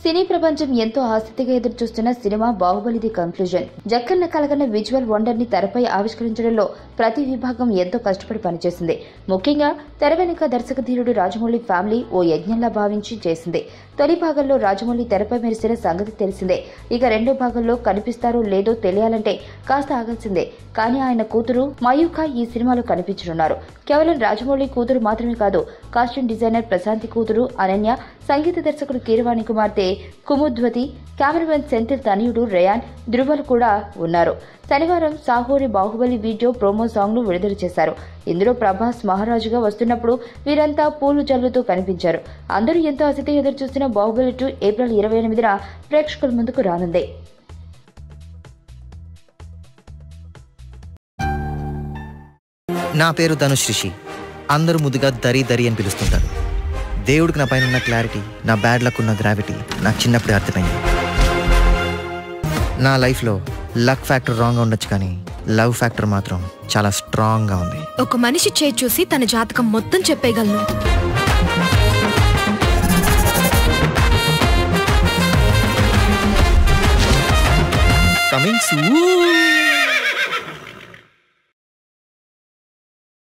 సినీ ప్రపంచం ఎంతో ఆసక్తిగా ఎదురు చూస్తున్న సినిమా బాహుబలిది కంక్లూజన్ జక్కన్న కలగన్న విజువల్ వండర్ ని తెరపై ఆవిష్కరించడంలో ప్రతి విభాగం ఎంతో కష్టపడి పనిచేసింది ముఖ్యంగా తెర వెనుక దర్శక ధీరుడు రాజమౌళి ఫ్యామిలీ ఓ యజ్ఞంలా భావించి చేసింది తొలి భాగంలో రాజమౌళి తెరపై మెరిసిన సంగతి తెలిసిందే ఇక రెండో భాగంలో కనిపిస్తారో లేదో తెలియాలంటే కాస్త ఆగాల్సిందే కానీ ఆయన కూతురు మయూఖ ఈ సినిమాలో కనిపించనున్నారు కేవలం రాజమౌళి కూతురు మాత్రమే కాదు కాస్ట్యూమ్ డిజైనర్ ప్రశాంతి కూతురు అనన్య సంగీత దర్శకుడు కీరవాణి కుమార్తె కుముద్వతి కెమెరామెన్ సెంథిల్ తనయుడు రేయాన్ ధృవలు కూడా ఉన్నారు శనివారం Saahore Baahubali video promo song ను విడుదల చేశారు ఇందులో ప్రభాస్ మహారాజుగా వస్తున్నప్పుడు వీరంతా పూలు జల్లుతూ కనిపించారు అందరూ ఎంతో ఆసక్తిగా ఎదురు చూస్తున్న బాహుబలి టూ ఏప్రిల్ ఇరవై ఎనిమిదిన ప్రేక్షకుల ముందుకు రానుంది నా పేరు ధనుష్ రిషి అందరూ ముద్దుగా దరి దరి అని పిలుస్తుంటారు దేవుడికి నా పైన ఉన్న క్లారిటీ నా బ్యాడ్ లక్ ఉన్న గ్రావిటీ నాకు చిన్నప్పుడే అర్థమైంది నా లైఫ్లో లక్ ఫ్యాక్టర్ రాంగ్గా ఉండొచ్చు కానీ లవ్ ఫ్యాక్టర్ మాత్రం చాలా స్ట్రాంగ్గా ఉంది ఒక మనిషి చేయి చూసి తన జాతకం మొత్తం చెప్పేయగలను కమింగ్ సూన్